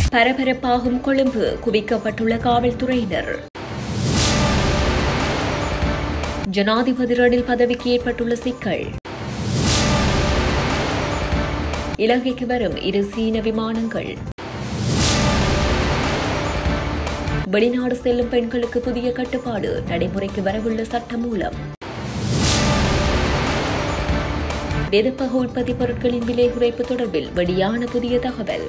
பரபரப்பாகும் கொழும்பு குவிக்கப்பட்டுள்ள காவல்துறையினர் ஜனாதிபதி ரணில் பதவிக்கு ஏற்பட்டுள்ள சிக்கல் இலங்கைக்கு வரும் இரு சீன விமானங்கள் வெளிநாடு செல்லும் பெண்களுக்கு புதிய கட்டுப்பாடு நடைமுறைக்கு வரவுள்ள சட்டம் மூலம் வெதுப்பக உற்பத்தி பொருட்களின் விலை குறைப்பு தொடர்பில் வெளியான புதிய தகவல்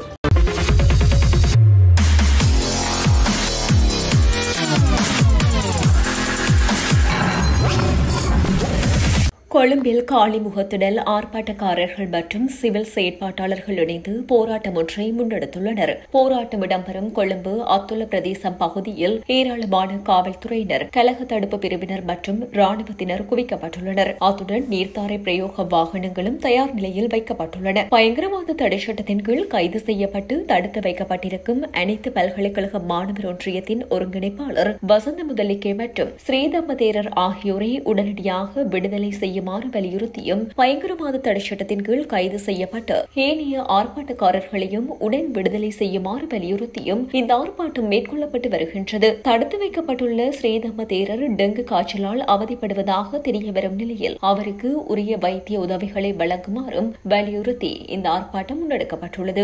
கொழும்பில் காலிமுகத்திடல் ஆர்ப்பாட்டக்காரர்கள் மற்றும் சிவில் செயற்பாட்டாளர்கள் இணைந்து போராட்டம் ஒன்றை முன்னெடுத்துள்ளனர் போராட்டம் இடம்பெறும் கொழும்பு அத்துல பிரதேசம் பகுதியில் ஏராளமான காவல்துறையினர் கலக தடுப்பு பிரிவினர் மற்றும் ராணுவத்தினர் குவிக்கப்பட்டுள்ளனர் அத்துடன் நீர்த்தாரை பிரயோக வாகனங்களும் தயார் நிலையில் வைக்கப்பட்டுள்ளன பயங்கரவாத தடை சட்டத்தின் கீழ் கைது செய்யப்பட்டு தடுத்து வைக்கப்பட்டிருக்கும் அனைத்து பல்கலைக்கழக மாணவர் ஒன்றியத்தின் ஒருங்கிணைப்பாளர் வசந்த முதலிக்கே மற்றும் ஸ்ரீதம்ம தேரர் ஆகியோரை உடனடியாக விடுதலை செய்ய செய்யுமாறு வலியுறுத்தியும் பயங்கரவாத தடை சட்டத்தின் கீழ் கைது செய்யப்பட்ட ஏனைய ஆர்ப்பாட்டக்காரர்களையும் உடன் விடுதலை செய்யுமாறு வலியுறுத்தியும் இந்த ஆர்ப்பாட்டம் மேற்கொள்ளப்பட்டு வருகின்றது தடுத்து வைக்கப்பட்டுள்ள ஸ்ரீதம்ம தேரர் டெங்கு காய்ச்சலால் அவதிப்படுவதாக தெரியவரும் நிலையில் அவருக்கு உரிய வைத்திய உதவிகளை வழங்குமாறும் வலியுறுத்தி இந்த ஆர்ப்பாட்டம் முன்னெடுக்கப்பட்டுள்ளது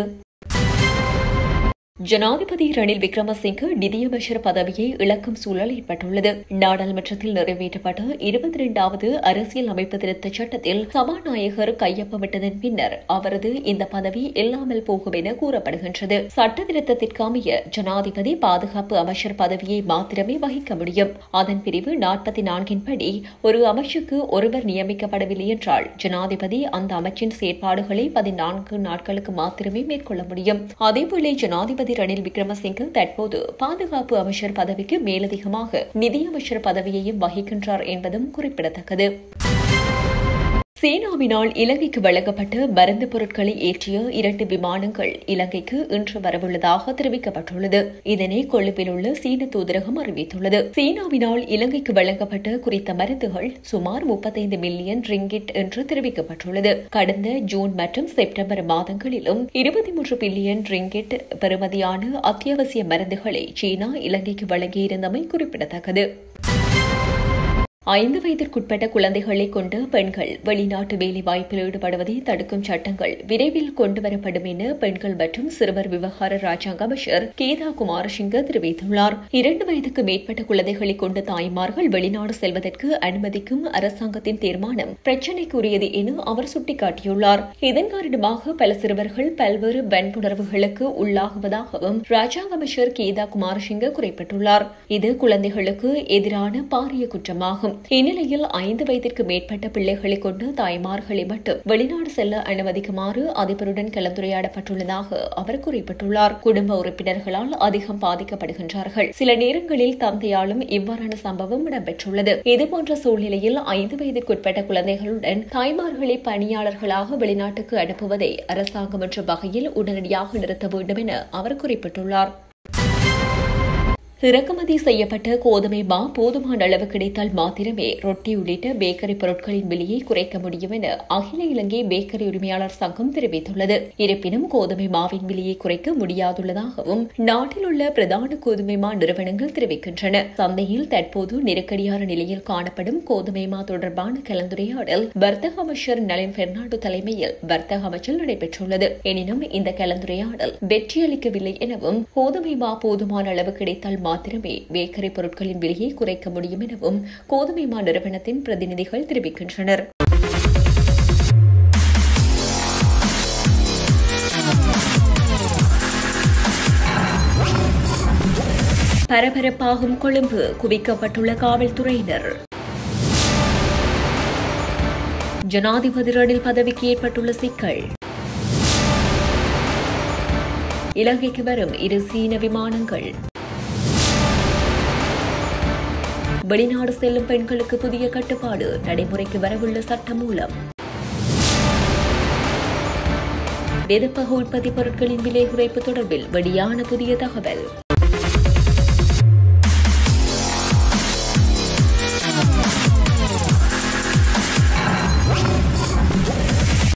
ஜனாதிபதி ரணில் விக்ரமசிங்கே நிதியமைச்சர் பதவியை இழக்கும் சூழல் ஏற்பட்டுள்ளது நாடாளுமன்றத்தில் நிறைவேற்றப்பட்ட இருபத்தி இரண்டாவது அரசியல் அமைப்பு திருத்த சட்டத்தில் சபாநாயகர் கையொப்பமிட்டதன் பின்னர் அவரது இந்த பதவி இல்லாமல் போகும் என கூறப்படுகின்றது சட்ட திருத்தத்திற்கு அமைய ஜனாதிபதி பாதுகாப்பு அமைச்சர் பதவியை மாத்திரமே வகிக்க முடியும் அதன் பிரிவு நாற்பத்தி நான்கின் படி ஒரு அமைச்சுக்கு ஒருவர் நியமிக்கப்படவில்லை என்றால் ஜனாதிபதி அந்த அமைச்சின் செயற்பாடுகளை பதினான்கு நாட்களுக்கு மாத்திரமே மேற்கொள்ள முடியும் அதேவேளை ஜனாதிபதி ஜனாதிபதி ரணில் விக்ரமசிங்கே தற்போது பாதுகாப்பு அமைச்சர் பதவிக்கு மேலதிகமாக நிதியமைச்சர் பதவியையும் வகிக்கின்றார் என்பதும் குறிப்பிடத்தக்கது சீனாவினால் இலங்கைக்கு வழங்கப்பட்ட மருந்து பொருட்களை ஏற்றிய இரண்டு விமானங்கள் இலங்கைக்கு இன்று வரவுள்ளதாக தெரிவிக்கப்பட்டுள்ளது இதனை கொழும்பில் உள்ள சீன தூதரகம் அறிவித்துள்ளது சீனாவினால் இலங்கைக்கு வழங்கப்பட்ட குறித்த மருந்துகள் சுமார் முப்பத்தைந்து மில்லியன் ரிங்கிட் என்று தெரிவிக்கப்பட்டுள்ளது கடந்த ஜூன் மற்றும் செப்டம்பர் மாதங்களிலும் இருபத்தி மூன்று பில்லியன் ரிங்கிட் பெறுமதியான அத்தியாவசிய மருந்துகளை சீனா இலங்கைக்கு வழங்கியிருந்தமை குறிப்பிடத்தக்கது ஐந்து வயதிற்குட்பட்ட குழந்தைகளை கொண்ட பெண்கள் வெளிநாட்டு வேலைவாய்ப்பில் ஈடுபடுவதை தடுக்கும் சட்டங்கள் விரைவில் கொண்டுவரப்படும் என பெண்கள் மற்றும் சிறுவர் விவகார ராஜாங்க அமைச்சர் கேதா குமாரசிங்க தெரிவித்துள்ளார் இரண்டு வயதுக்கு மேற்பட்ட குழந்தைகளை கொண்ட தாய்மார்கள் வெளிநாடு செல்வதற்கு அனுமதிக்கும் அரசாங்கத்தின் தீர்மானம் பிரச்சினைக்குரியது என அவர் சுட்டிக்காட்டியுள்ளார் இதன் காரணமாக பல சிறுவர்கள் பல்வேறு வன்புணர்வுகளுக்கு உள்ளாகுவதாகவும் ராஜாங்க அமைச்சர் கேதா குமாரசிங்க குறிப்பிட்டுள்ளார் இது குழந்தைகளுக்கு எதிரான பாரிய குற்றமாகும் இந்நிலையில் ஐந்து வயதிற்கு மேற்பட்ட பிள்ளைகளை கொண்டு தாய்மார்களை மட்டும் வெளிநாடு செல்ல அனுமதிக்குமாறு அதிபருடன் கலந்துரையாடப்பட்டுள்ளதாக அவர் குறிப்பிட்டுள்ளார் குடும்ப உறுப்பினர்களால் அதிகம் பாதிக்கப்படுகின்றார்கள் சில நேரங்களில் தந்தையாலும் இவ்வாறான சம்பவம் இடம்பெற்றுள்ளது இதுபோன்ற சூழ்நிலையில் ஐந்து வயதிற்குட்பட்ட குழந்தைகளுடன் தாய்மார்களை பணியாளர்களாக வெளிநாட்டுக்கு அனுப்புவதை அரசாங்கம் என்ற வகையில் உடனடியாக நிறுத்த வேண்டும் என அவர் குறிப்பிட்டுள்ளார் இறக்குமதி செய்யப்பட்ட கோதுமை மா போதுமான அளவு கிடைத்தால் மாத்திரமே ரொட்டி உள்ளிட்ட பேக்கரி பொருட்களின் விலையை குறைக்க முடியும் என அகில இலங்கை பேக்கரி உரிமையாளர் சங்கம் தெரிவித்துள்ளது இருப்பினும் கோதுமை மாவின் விலையை குறைக்க முடியாதுள்ளதாகவும் நாட்டில் உள்ள பிரதான கோதுமை மா நிறுவனங்கள் தெரிவிக்கின்றன சந்தையில் தற்போது நெருக்கடியான நிலையில் காணப்படும் கோதுமை மா தொடர்பான கலந்துரையாடல் வர்த்தக அமைச்சர் நலின் பெர்னாண்டோ தலைமையில் வர்த்தக அமைச்சர் நடைபெற்றுள்ளது எனினும் இந்த கலந்துரையாடல் வெற்றியளிக்கவில்லை எனவும் கோதுமை மா போதுமான அளவு கிடைத்தால் மாத்திரமே பேக்கரி பொருட்களின் விலையை குறைக்க முடியும் எனவும் கோதுமை மா நிறுவனத்தின் பிரதிநிதிகள் தெரிவிக்கின்றனர் பரபரப்பாகும் கொழும்பு குவிக்கப்பட்டுள்ள காவல்துறையினர் ஜனாதிபதி ரணில் பதவிக்கு ஏற்பட்டுள்ள சிக்கல் இலங்கைக்கு வரும் இரு சீன விமானங்கள் வெளிநாடு செல்லும் பெண்களுக்கு புதிய கட்டுப்பாடு நடைமுறைக்கு வரவுள்ள சட்டம் மூலம் வெதுப்பக உற்பத்தி பொருட்களின் விலை குறைப்பு தொடர்பில் வெளியான புதிய தகவல்